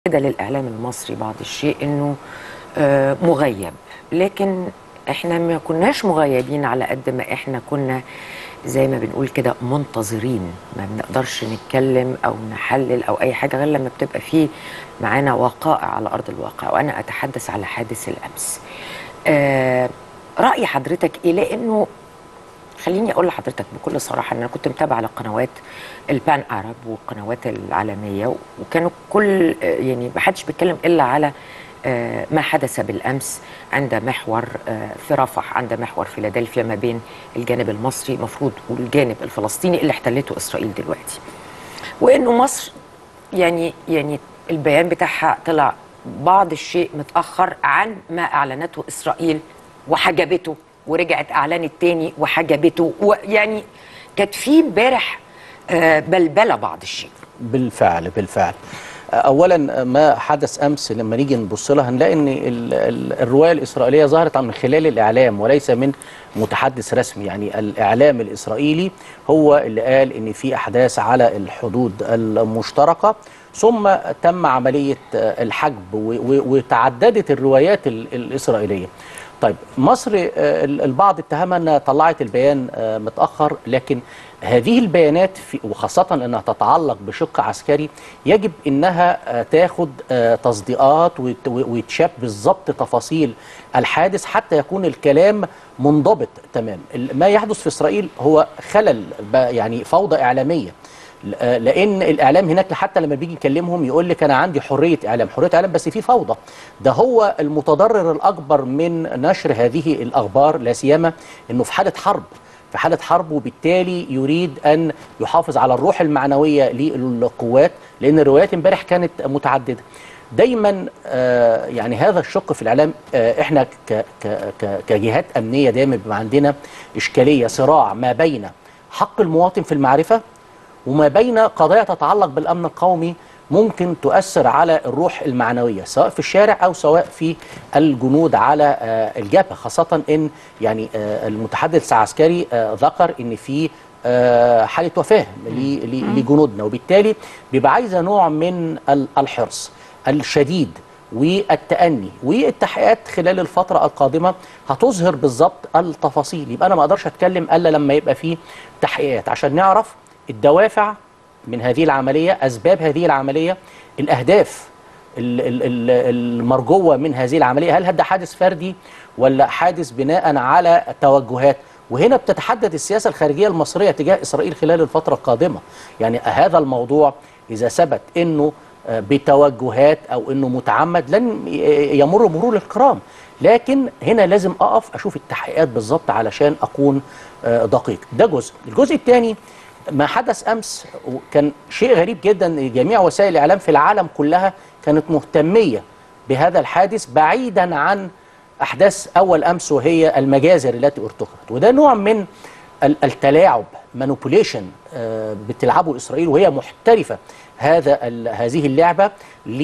كده للإعلام المصري بعض الشيء إنه آه، مغيب لكن إحنا ما كناش مغيبين على قد ما إحنا كنا زي ما بنقول كده منتظرين ما بنقدرش نتكلم أو نحلل أو أي حاجة غير لما بتبقى فيه معانا وقائع على أرض الواقع وأنا أتحدث على حادث الأمس آه، رأي حضرتك إيه لأنه خليني اقول لحضرتك بكل صراحه ان انا كنت متابعه لقنوات البان ارب والقنوات العالميه وكانوا كل يعني ما حدش بيتكلم الا على آه، ما حدث بالامس عند محور آه، في رفح عند محور فيلادلفيا ما بين الجانب المصري مفروض والجانب الفلسطيني اللي احتلته اسرائيل دلوقتي وانه مصر يعني يعني البيان بتاعها طلع بعض الشيء متاخر عن ما اعلنته اسرائيل وحجبته ورجعت اعلنت تاني وحجبته ويعني كانت في امبارح آه، بلبله بعض الشيء بالفعل بالفعل اولا ما حدث امس لما نيجي نبص لها هنلاقي ان ال- ال- الروايه الاسرائيليه ظهرت من خلال الاعلام وليس من متحدث رسمي يعني الاعلام الاسرائيلي هو اللي قال ان في احداث على الحدود المشتركه ثم تم عمليه آه، الحجب و- و- وتعددت الروايات ال- الاسرائيليه طيب مصر آه، البعض اتهمها انها طلعت البيان آه، متاخر لكن هذه البيانات في وخاصه انها تتعلق بشق عسكري يجب انها آه، تاخد آه، تصديقات وت- ويتشاف بالضبط تفاصيل الحادث حتى يكون الكلام منضبط تمام ال- ما يحدث في اسرائيل هو خلل ب- يعني فوضى اعلاميه ل- لان الاعلام هناك حتى لما بيجي يكلمهم يقول لك انا عندي حريه اعلام حريه اعلام بس في فوضى ده هو المتضرر الاكبر من نشر هذه الاخبار لا سيما انه في حاله حرب في حاله حرب وبالتالي يريد ان يحافظ على الروح المعنويه للقوات لان الروايات امبارح كانت متعدده دايما آه، يعني هذا الشق في الاعلام آه، احنا ك- ك- ك- كجهات امنيه دايما بيبقى عندنا اشكاليه صراع ما بين حق المواطن في المعرفه وما بين قضايا تتعلق بالامن القومي ممكن تؤثر على الروح المعنويه سواء في الشارع او سواء في الجنود على آه، الجبهه خاصه ان يعني آه، المتحدث العسكري آه، ذكر ان في آه، حاله وفاه ل- ل- لجنودنا وبالتالي بيبقى عايزه نوع من ال- الحرص الشديد والتأني والتحقيقات خلال الفترة القادمة هتظهر بالظبط التفاصيل يبقى أنا ما أقدرش أتكلم إلا لما يبقى فيه تحقيقات عشان نعرف الدوافع من هذه العملية أسباب هذه العملية الأهداف ال- ال- ال- المرجوة من هذه العملية هل هذا حادث فردي ولا حادث بناء على توجهات وهنا بتتحدد السياسة الخارجية المصرية تجاه إسرائيل خلال الفترة القادمة يعني هذا الموضوع إذا ثبت أنه آه، بتوجهات أو أنه متعمد لن ي- يمر مرور الكرام لكن هنا لازم أقف أشوف التحقيقات بالظبط علشان أكون آه، دقيق ده جزء الجزء الثاني ما حدث امس كان شيء غريب جدا جميع وسائل الاعلام في العالم كلها كانت مهتميه بهذا الحادث بعيدا عن احداث اول امس وهي المجازر التي ارتكبت وده نوع من ال- التلاعب مانوبوليشن بتلعبه اسرائيل وهي محترفه هذا ال- هذه اللعبه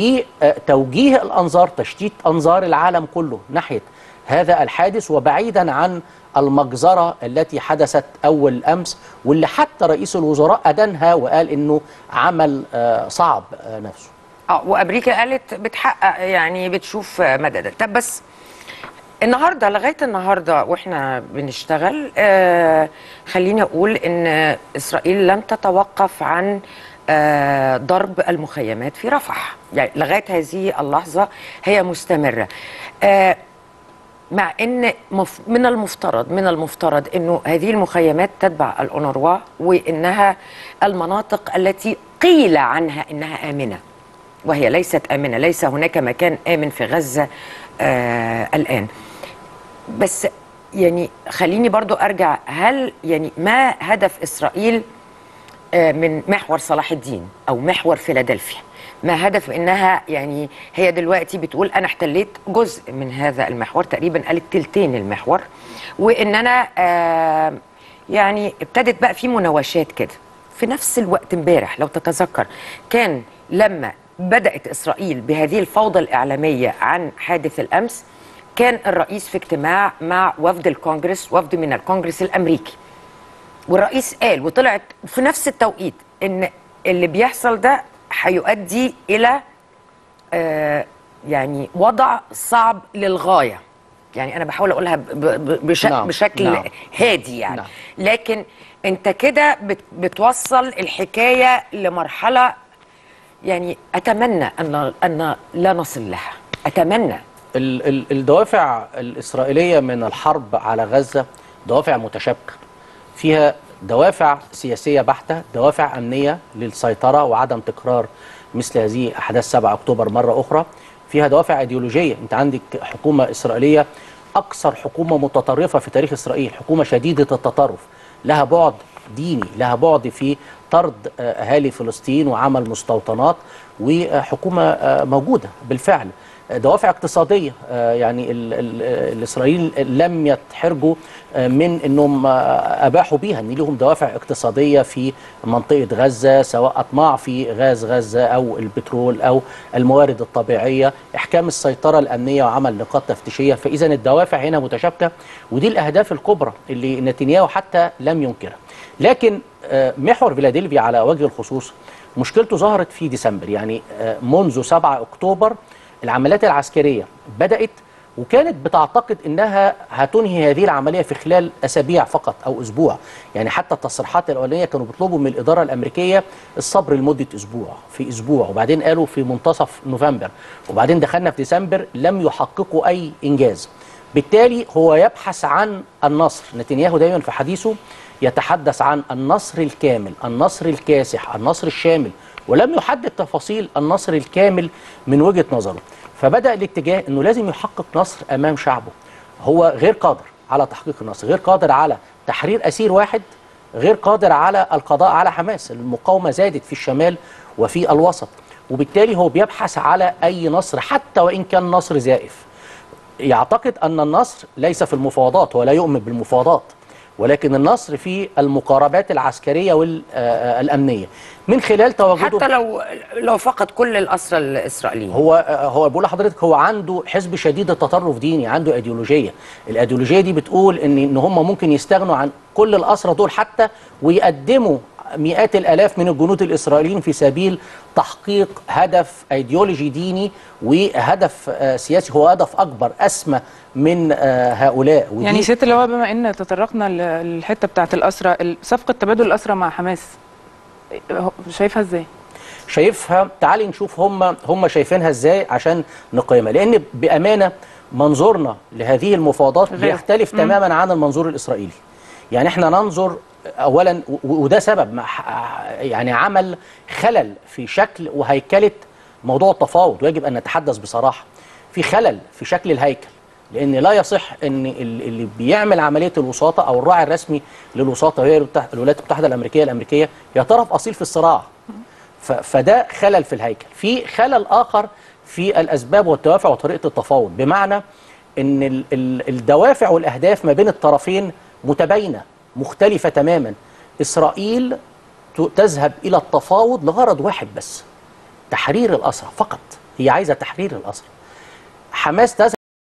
لتوجيه الانظار تشتيت انظار العالم كله ناحيه هذا الحادث وبعيدا عن المجزرة التي حدثت أول أمس واللي حتى رئيس الوزراء أدانها وقال إنه عمل آه، صعب آه، نفسه اه وامريكا قالت بتحقق يعني بتشوف مدى ده طب بس النهارده لغايه النهارده واحنا بنشتغل آه خليني اقول ان اسرائيل لم تتوقف عن آه ضرب المخيمات في رفح يعني لغايه هذه اللحظه هي مستمره آه مع ان مف- من المفترض من المفترض انه هذه المخيمات تتبع الاونروا وانها المناطق التي قيل عنها انها امنه وهي ليست امنه ليس هناك مكان امن في غزه آه الان بس يعني خليني برضو ارجع هل يعني ما هدف اسرائيل آه، من محور صلاح الدين او محور فيلادلفيا ما هدف انها يعني هي دلوقتي بتقول انا احتليت جزء من هذا المحور تقريبا قالت تلتين المحور وان انا آه يعني ابتدت بقى في مناوشات كده في نفس الوقت امبارح لو تتذكر كان لما بدات اسرائيل بهذه الفوضى الاعلاميه عن حادث الامس كان الرئيس في اجتماع مع وفد الكونجرس وفد من الكونجرس الامريكي والرئيس قال وطلعت في نفس التوقيت ان اللي بيحصل ده هيؤدي الى يعني وضع صعب للغايه يعني انا بحاول اقولها ب- ب- بش نعم، بشكل نعم. هادي يعني نعم. لكن انت كده بت بتوصل الحكايه لمرحله يعني اتمنى ان ان لا نصل لها اتمنى ال- ال- الدوافع الإسرائيلية من الحرب على غزة دوافع متشابكة فيها دوافع سياسية بحتة دوافع أمنية للسيطرة وعدم تكرار مثل هذه أحداث 7 أكتوبر مرة أخرى فيها دوافع أيديولوجية أنت عندك حكومة إسرائيلية أكثر حكومة متطرفة في تاريخ إسرائيل حكومة شديدة التطرف لها بعد ديني لها بعد في طرد آه، أهالي فلسطين وعمل مستوطنات وحكومة آه، موجودة بالفعل دوافع اقتصاديه آه، يعني ال- ال- الاسرائيليين لم يتحرجوا آه، من انهم آه، اباحوا بيها ان لهم دوافع اقتصاديه في منطقه غزه سواء اطماع في غاز غزه او البترول او الموارد الطبيعيه احكام السيطره الامنيه وعمل نقاط تفتيشيه فاذا الدوافع هنا متشابكه ودي الاهداف الكبرى اللي نتنياهو حتى لم ينكرها لكن آه، محور فيلادلفيا على وجه الخصوص مشكلته ظهرت في ديسمبر يعني آه، منذ 7 اكتوبر العمليات العسكرية بدأت وكانت بتعتقد انها هتنهي هذه العمليه في خلال اسابيع فقط او اسبوع يعني حتى التصريحات الاولانيه كانوا بيطلبوا من الاداره الامريكيه الصبر لمده اسبوع في اسبوع وبعدين قالوا في منتصف نوفمبر وبعدين دخلنا في ديسمبر لم يحققوا اي انجاز بالتالي هو يبحث عن النصر نتنياهو دايما في حديثه يتحدث عن النصر الكامل النصر الكاسح النصر الشامل ولم يحدد تفاصيل النصر الكامل من وجهة نظره فبدأ الاتجاه أنه لازم يحقق نصر أمام شعبه هو غير قادر على تحقيق النصر غير قادر على تحرير أسير واحد غير قادر على القضاء على حماس المقاومة زادت في الشمال وفي الوسط وبالتالي هو بيبحث على أي نصر حتى وإن كان نصر زائف يعتقد أن النصر ليس في المفاوضات هو لا يؤمن بالمفاوضات ولكن النصر في المقاربات العسكرية والأمنية من خلال تواجده حتى لو لو فقد كل الاسرى الاسرائيليين هو هو بقول لحضرتك هو عنده حزب شديد التطرف ديني عنده ايديولوجيه الايديولوجيه دي بتقول ان ان هم ممكن يستغنوا عن كل الاسرى دول حتى ويقدموا مئات الالاف من الجنود الاسرائيليين في سبيل تحقيق هدف ايديولوجي ديني وهدف آه، سياسي هو هدف اكبر اسمى من آه، هؤلاء ودي يعني سياده اللواء بما ان تطرقنا ل- للحته بتاعه الاسرى ال- صفقه تبادل الاسرى مع حماس هو- شايفها ازاي؟ شايفها تعالي نشوف هم هم شايفينها ازاي عشان نقيمها لان بامانه منظورنا لهذه المفاوضات غير. بيختلف تماما عن المنظور الاسرائيلي يعني احنا ننظر اولا و- وده سبب ما ح- يعني عمل خلل في شكل وهيكله موضوع التفاوض ويجب ان نتحدث بصراحه في خلل في شكل الهيكل لان لا يصح ان ال- اللي بيعمل عمليه الوساطه او الراعي الرسمي للوساطه وهي الولايات الولايات المتحده الامريكيه الامريكيه هي طرف اصيل في الصراع ف- فده خلل في الهيكل في خلل اخر في الاسباب والدوافع وطريقه التفاوض بمعنى ان ال- ال- الدوافع والاهداف ما بين الطرفين متباينه مختلفه تماما اسرائيل ت- تذهب الى التفاوض لغرض واحد بس تحرير الاسرى فقط هي عايزه تحرير الاسرى حماس تذهب